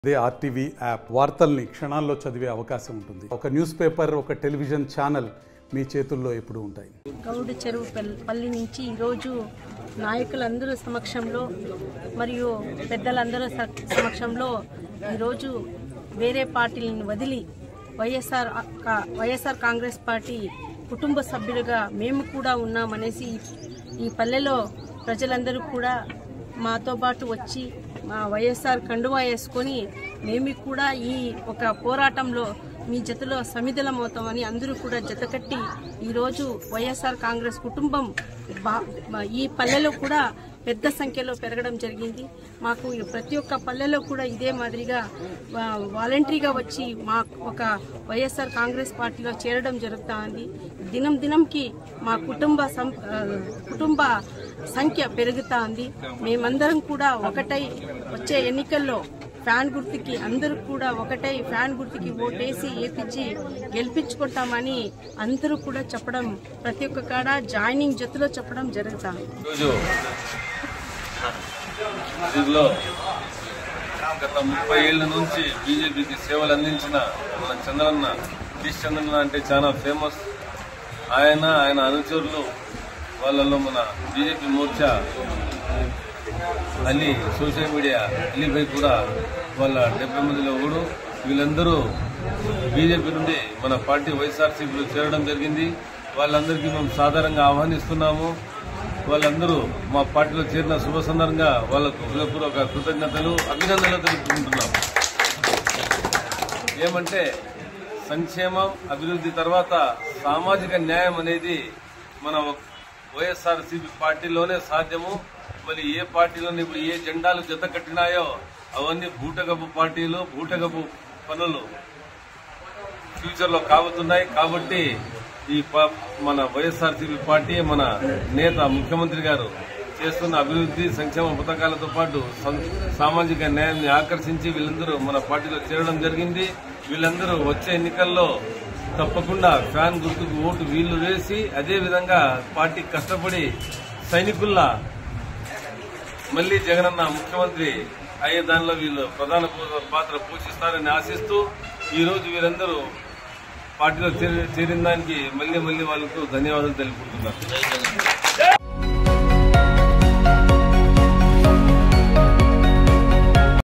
అదే RTV app వార్తల్ని క్షణాల్లో చదివే అవకాశం ఉంటుంది ఒక న్యూస్ పేపర్ ఒక టెలివిజన్ ఛానల్ మీ చేతుల్లో ఎప్పుడూ ఉంటాయి గౌడు చెరువు పల్- పల్లి నుంచి ఈరోజు నాయకులందరూ సమక్షంలో మరియు పెద్దలందరూ స- సమక్షంలో ఈరోజు వేరే పార్టీలను వదిలి వైఎస్ఆర్ కా- వైఎస్ఆర్ కాంగ్రెస్ పార్టీ కుటుంబ సభ్యులుగా మేము కూడా ఉన్నామనేసి ఈ పల్లెలో ప్రజలందరూ కూడా మాతో పాటు వచ్చి మా వైఎస్ఆర్ కండువా వేసుకొని మేము కూడా ఈ ఒక పోరాటంలో మీ జతలో సమిధలమవుతామని అందరూ కూడా జతకట్టి ఈరోజు వైఎస్ఆర్ కాంగ్రెస్ కుటుంబం బా- మా- ఈ పల్లెలో కూడా పెద్ద సంఖ్యలో పెరగడం జరిగింది మాకు ఈ ప్రతి ఒక్క పల్లెలో కూడా ఇదే మాదిరిగా వా- వాలంటరీగా వచ్చి మా ఒక వైఎస్ఆర్ కాంగ్రెస్ పార్టీలో చేరడం జరుగుతా ఉంది దినం దినంకి మా కుటుంబ సం- ఆ, కుటుంబ సంఖ్య పెరుగుతా ఉంది మేమందరం కూడా ఒకటై వచ్చే ఎన్నికల్లో ఫ్యాన్ గుర్తుకి అందరూ కూడా ఒకటై ఫ్యాన్ గుర్తుకి ఓటేసి ఏపించి గెలిపించుకుంటామని అందరూ కూడా చెప్పడం ప్రతి ఒక్క కాడ జాయినింగ్ జట్టులో చెప్పడం జరుగుతా ఉంది ఈరోజు దీనిలో గత ముప్పై ఏళ్ల నుంచి బీజేపీకి సేవలు అందించిన మన చంద్రన్న సతీష్ చంద్రన్న అంటే చాలా ఫేమస్ ఆయన ఆయన అనుచరులు వాళ్ళలో మన BJP Morcha Ali social media అలీపై కూడా వాళ్ళ డెబ్బై మందిలో ఓడు వీళ్ళందరూ బీజేపీ నుండి మన పార్టీ వైఎస్ఆర్సీపీలో చేరడం జరిగింది వాళ్ళందరికీ మేము సాధారణంగా ఆహ్వానిస్తున్నాము వాళ్ళందరూ మా పార్టీలో చేరిన శుభ సందర్భంగా వాళ్ళకు హృదయపూర్వక కృతజ్ఞతలు అభినందనలు తెలుపుకుంటున్నాం ఏమంటే సంక్షేమం అభివృద్ధి తర్వాత సామాజిక న్యాయం అనేది మన వైఎస్ఆర్సీపీ పార్టీలోనే సాధ్యము మరి ఏ పార్టీలోనే ఇప్పుడు ఏ జెండాలు జత కట్టినాయో అవన్నీ బూటకపు పార్టీలు బూటకపు పనులు ఫ్యూచర్ లో కాబోతున్నాయి కాబట్టి ఈ ప- మన వైఎస్ఆర్సీపీ పార్టీ మన నేత ముఖ్యమంత్రి గారు చేస్తున్న అభివృద్ధి సంక్షేమ పథకాలతో పాటు సం- సామాజిక న్యాయాన్ని ఆకర్షించి వీళ్ళందరూ మన పార్టీలో చేరడం జరిగింది వీళ్ళందరూ వచ్చే ఎన్నికల్లో తప్పకుండా ఫ్యాన్ గుర్తుకు ఓటు వీళ్లు వేసి అదే విధంగా పార్టీ కష్టపడి సైనికుల్లా మళ్లీ జగనన్న ముఖ్యమంత్రి అయ్యే దానిలో వీళ్ళు ప్రధాన పాత్ర పోషిస్తారని ఆశిస్తూ ఈ రోజు వీరందరూ పార్టీలో చేరి- చేరిన దానికి మళ్ళీ మళ్ళీ వాళ్ళకు ధన్యవాదాలు తెలుపుకుంటున్నారు